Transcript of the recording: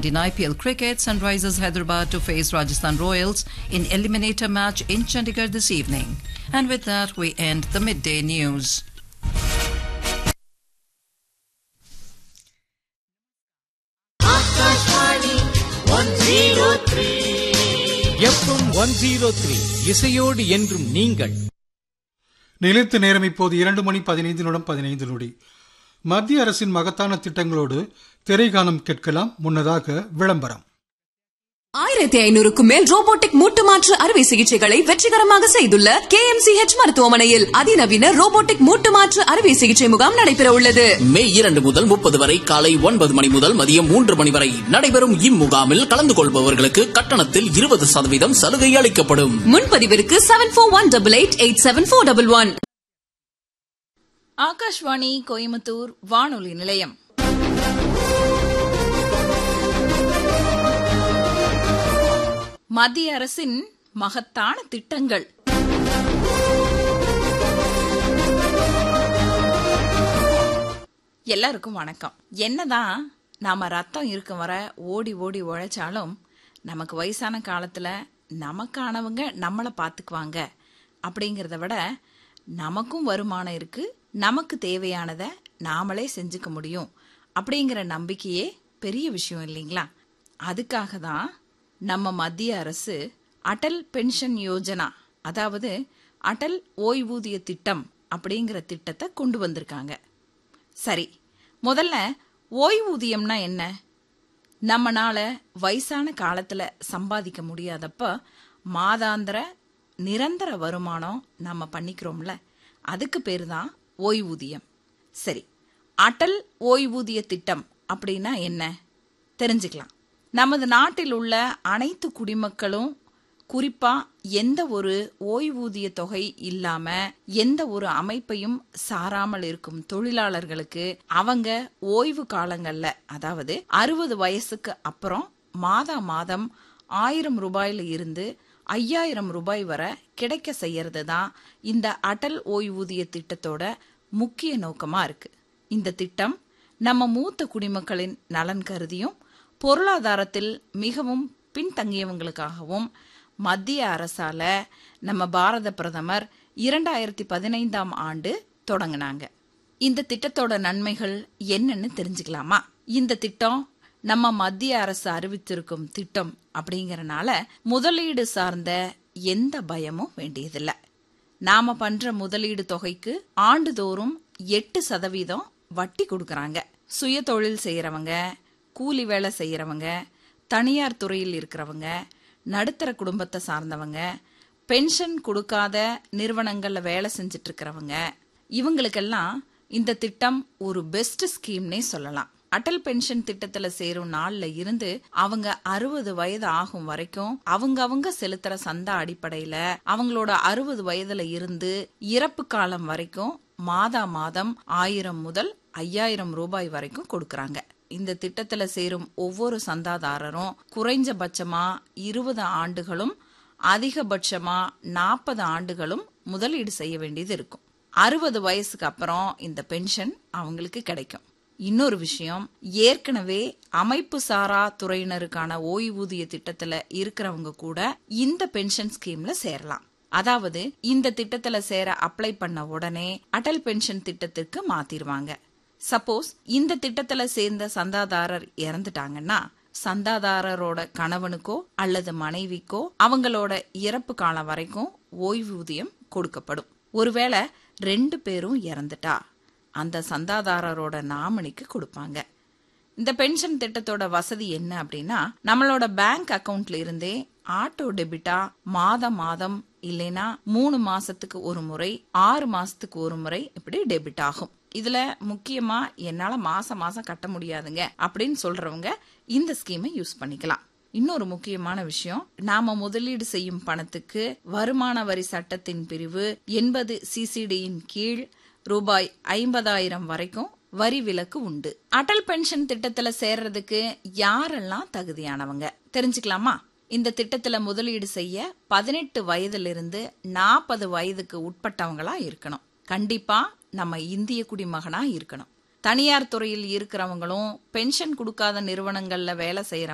And in IPL cricket, Sunrisers Hyderabad to face Rajasthan Royals in eliminator match in Chandigarh this evening. And with that, we end the midday news. FM one zero three இசையோடு என்றும் நீங்கள் நிலைத்த நேரம் இப்போது இரண்டு மணி பதினைந்து நிமிடம் பதினைந்து நொடி மத்திய அரசின் மகத்தான திட்டங்களோடு திரைகானம் கேட்கலாம் முன்னதாக விளம்பரம் ஆயிரத்தி ஐநூறுக்கும் மேல் ரோபோட்டிக் மூட்டு மாற்று அறுவை சிகிச்சைகளை வெற்றிகரமாக செய்துள்ள கே எம் சி ஹெச் மருத்துவமனையில் அதிநவீன ரோபோட்டிக் மூட்டு மாற்று அறுவை சிகிச்சை முகாம் நடைபெற உள்ளது மே இரண்டு முதல் முப்பது வரை காலை ஒன்பது மணி முதல் மதியம் மூன்று மணி வரை நடைபெறும் இம்முகாமில் கலந்து கொள்பவர்களுக்கு கட்டணத்தில் இருபது சதவீதம் சலுகை அளிக்கப்படும் முன்பதிவிற்கு seven four one double eight eight seven four double one Akashvani Coimbatore வானொலி நிலையம் மத்திய அரசின் மகத்தான திட்டங்கள் எல்லாருக்கும் வணக்கம் என்னதான் நாம ரத்தம் இருக்கும் வர ஓடி ஓடி உழைச்சாலும் நமக்கு வயசான காலத்துல நமக்கானவங்க நம்மளை பார்த்துக்குவாங்க அப்படிங்கறத விட நமக்கும் வருமானம் இருக்கு நமக்கு தேவையானதை நாமளே செஞ்சுக்க முடியும் அப்படிங்கிற நம்பிக்கையே பெரிய விஷயம் இல்லைங்களா அதுக்காக தான் நம்ம மத்திய அரசு அடல் பென்ஷன் யோஜனா அதாவது அடல் ஓய்வூதிய திட்டம் அப்படிங்கிற திட்டத்தை கொண்டு வந்திருக்காங்க சரி முதல்ல ஓய்வூதியம்னா என்ன நம்மனால வயசான காலத்துல சம்பாதிக்க முடியாதப்ப மாதாந்திர நிரந்தர வருமானம் நம்ம பண்ணிக்கிறோம்ல அதுக்கு பேர் தான் ஓய்வூதியம் சரி அடல் ஓய்வூதிய திட்டம் அப்படின்னா என்ன தெரிஞ்சுக்கலாம் நமது நாட்டில் உள்ள அனைத்து குடிமக்களும் குறிப்பா எந்த ஒரு ஓய்வூதிய தொகை இல்லாம எந்த ஒரு அமைப்பையும் சாராமல் இருக்கும் தொழிலாளர்களுக்கு அவங்க ஓய்வு காலங்கள்ல அதாவது அறுபது வயசுக்கு அப்புறம் மாதா மாதம் ஆயிரம் ரூபாயில இருந்து ஐயாயிரம் ரூபாய் வரை கிடைக்க செய்யறது தான் இந்த அடல் ஓய்வூதிய திட்டத்தோட முக்கிய நோக்கமா இருக்கு இந்த திட்டம் நம்ம மூத்த குடிமக்களின் நலன் கருதியும் பொருளாதாரத்தில் மிகவும் பின்தங்கியவங்களுக்காகவும் மத்திய அரசால நம்ம பாரத பிரதமர் இரண்டாயிரத்தி பதினைந்தாம் ஆண்டு தொடங்கினாங்க இந்த திட்டத்தோட நன்மைகள் என்னன்னு தெரிஞ்சுக்கலாமா இந்த திட்டம் நம்ம மத்திய அரசு அறிவித்திருக்கும் திட்டம் அப்படிங்கறனால முதலீடு சார்ந்த எந்த பயமும் வேண்டியதில்லை நாம பண்ற முதலீடு தொகைக்கு ஆண்டுதோறும் எட்டு சதவீதம் வட்டி கொடுக்கறாங்க சுய தொழில் செய்யறவங்க கூலி வேலை செய்யறவங்க தனியார் துறையில் இருக்கிறவங்க நடுத்தர குடும்பத்தை சார்ந்தவங்க பென்ஷன் கொடுக்காத நிறுவனங்கள்ல வேலை செஞ்சுட்டு இருக்கிறவங்க இவங்களுக்கெல்லாம் இந்த திட்டம் ஒரு பெஸ்ட் ஸ்கீம்னே சொல்லலாம் அடல் பென்ஷன் திட்டத்துல சேரும் நாள்ல இருந்து அவங்க அறுபது வயது ஆகும் வரைக்கும் அவங்க அவங்க செலுத்துற சந்தா அடிப்படையில அவங்களோட அறுபது வயதுல இருந்து இறப்பு காலம் வரைக்கும் மாதா மாதம் ஆயிரம் முதல் ஐயாயிரம் ரூபாய் வரைக்கும் கொடுக்கறாங்க இந்த திட்டத்துல சேரும் ஒவ்வொரு சந்தாதாரரும் குறைஞ்சபட்சமா இருபது ஆண்டுகளும் அதிகபட்சமா நாற்பது ஆண்டுகளும் முதலீடு செய்ய வேண்டியது இருக்கும் அறுபது வயசுக்கு அப்புறம் இந்த பென்ஷன் அவங்களுக்கு கிடைக்கும் இன்னொரு விஷயம் ஏற்கனவே அமைப்பு சாரா துறையினருக்கான ஓய்வூதிய திட்டத்துல இருக்கிறவங்க கூட இந்த பென்ஷன் ஸ்கீம்ல சேரலாம் அதாவது இந்த திட்டத்துல சேர அப்ளை பண்ண உடனே அடல் பென்ஷன் திட்டத்திற்கு மாத்திருவாங்க சப்போஸ் இந்த திட்டத்துல சேர்ந்த சந்தாதாரர் இறந்துட்டாங்கன்னா சந்தாதாரரோட கணவனுக்கோ அல்லது மனைவிக்கோ அவங்களோட இறப்பு காலம் வரைக்கும் ஓய்வூதியம் கொடுக்கப்படும் ஒருவேளை ரெண்டு பேரும் இறந்துட்டா அந்த சந்தாதாரரோட நாமினிக்கு கொடுப்பாங்க இந்த பென்ஷன் திட்டத்தோட வசதி என்ன அப்படின்னா நம்மளோட பேங்க் அக்கவுண்ட்ல இருந்தே ஆட்டோ டெபிட்டா மாதம் மாதம் இல்லைனா மூணு மாசத்துக்கு ஒரு முறை ஆறு மாசத்துக்கு ஒரு முறை இப்படி டெபிட் ஆகும் இதுல முக்கியமா என்னால மாசம் மாசம் கட்ட முடியாதுங்க அப்படின்னு சொல்றவங்க இந்த ஸ்கீமை யூஸ் பண்ணிக்கலாம் இன்னொரு முக்கியமான விஷயம் நாம முதலீடு செய்யும் பணத்துக்கு வருமான வரி சட்டத்தின் பிரிவு எண்பது சிசிடியின் கீழ் ரூபாய் ஐம்பதாயிரம் வரைக்கும் வரி விலக்கு உண்டு அடல் பென்ஷன் திட்டத்துல சேர்றதுக்கு யாரெல்லாம் தகுதியானவங்க தெரிஞ்சுக்கலாமா இந்த திட்டத்துல முதலீடு செய்ய பதினெட்டு வயதிலிருந்து நாற்பது வயதுக்கு உட்பட்டவங்களா இருக்கணும் கண்டிப்பா நம்ம இந்திய குடிமகனா இருக்கணும் தனியார் துறையில் இருக்கிறவங்களும் பென்ஷன் கொடுக்காத நிறுவனங்கள்ல வேலை செய்யற